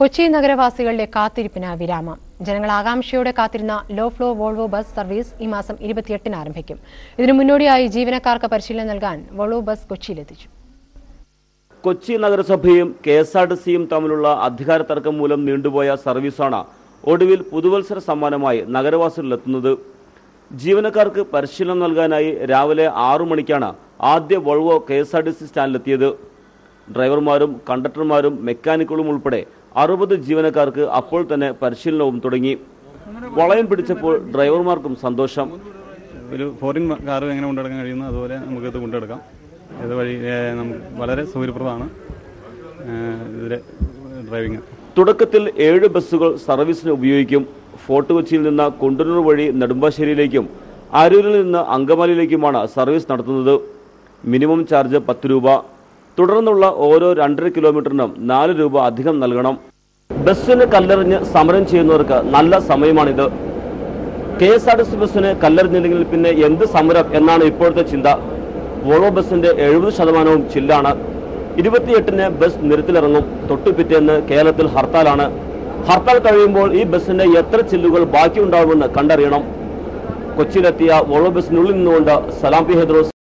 കൊച്ചി നഗരവാസികളുടെ കാത്തിരിപ്പിന് വിരാമം ജനങ്ങൾ ആകാംക്ഷയോടെ കാത്തിരുന്ന low floor Volvo bus service ഈ മാസം ഇരുപത്തിയെട്ടിന് ആരംഭിക്കും ഇതിനു മുന്നോടിയായി ജീവനക്കാർക്ക് പരിശീലനം നൽകാൻ വോൾവോ ബസ് കൊച്ചിയിലെത്തിച്ചു കൊച്ചി നഗരസഭയും കെ എസ് ആർ ടി സിയും തമ്മിലുള്ള അധികാര തർക്കം മൂലം നീണ്ടുപോയ സർവീസാണ് ഒടുവിൽ പുതുവത്സര സമ്മാനമായി നഗരവാസികളിലെത്തുന്നത് ജീവനക്കാർക്ക് പരിശീലനം നൽകാനായി രാവിലെ ആറു മണിക്കാണ് ആദ്യ Volvo K S R T C സ്റ്റാൻഡിലെത്തിയത് ഡ്രൈവർമാരും കണ്ടക്ടർമാരും മെക്കാനിക്കുകളും ഉൾപ്പെടെ അറുപത് ജീവനക്കാർക്ക് അപ്പോൾ തന്നെ പരിശീലനവും തുടങ്ങി വളയം പിടിച്ചപ്പോൾ ഡ്രൈവർമാർക്കും സന്തോഷം ഒരു ഫോറിൻ കാർ എങ്ങനെ കൊണ്ടെടുക്കാൻ കഴിയുന്നു അതുപോലെ നമുക്ക് ഇത് കൊണ്ടെടുക്കാം ഇത് വഴി ഏഹ്, നമുക്ക് വളരെ സൗകര്യപ്രദമാണ് ഏഹ്, ഇതിലെ ഡ്രൈവിംഗ് തുടക്കത്തിൽ ഏഴ് ബസ്സുകൾ സർവീസിന് ഉപയോഗിക്കും ഫോർട്ട് കൊച്ചിയിൽ നിന്ന് കുണ്ടന്നൂർ വഴി നെടുമ്പാശ്ശേരിയിലേക്കും അരൂരിൽ നിന്ന് അങ്കമാലിയിലേക്കുമാണ് സർവീസ് നടത്തുന്നത് മിനിമം ചാർജ് പത്ത് രൂപ തുടർന്നുള്ള ഓരോ രണ്ടര കിലോമീറ്ററിനും നാല് രൂപ അധികം നൽകണം ബസ്സിന് കല്ലെറിഞ്ഞ് സമരം ചെയ്യുന്നവർക്ക് നല്ല സമയമാണിത് K S R T C ബസ്സിന് കല്ലെറിഞ്ഞില്ലെങ്കിൽ പിന്നെ എന്ത് സമരം എന്നാണ് ഇപ്പോഴത്തെ ചിന്ത വോൾവോ ബസ്സിന്റെ എഴുപത് ശതമാനവും ചില്ലാണ് ഇരുപത്തിയെട്ടിന് ബസ് നിരത്തിലിറങ്ങും തൊട്ടുപിറ്റേന്ന് കേരളത്തിൽ ഹർത്താലാണ് ഹർത്താൽ കഴിയുമ്പോൾ ഈ ബസ്സിന്റെ എത്ര ചില്ലുകൾ ബാക്കിയുണ്ടാവുമെന്ന് കണ്ടറിയണം കൊച്ചിയിലെത്തിയ വോൾവോ ബസ്സിനുള്ളിൽ നിന്നുകൊണ്ട് സലാം പി ഹെദ്രോസ്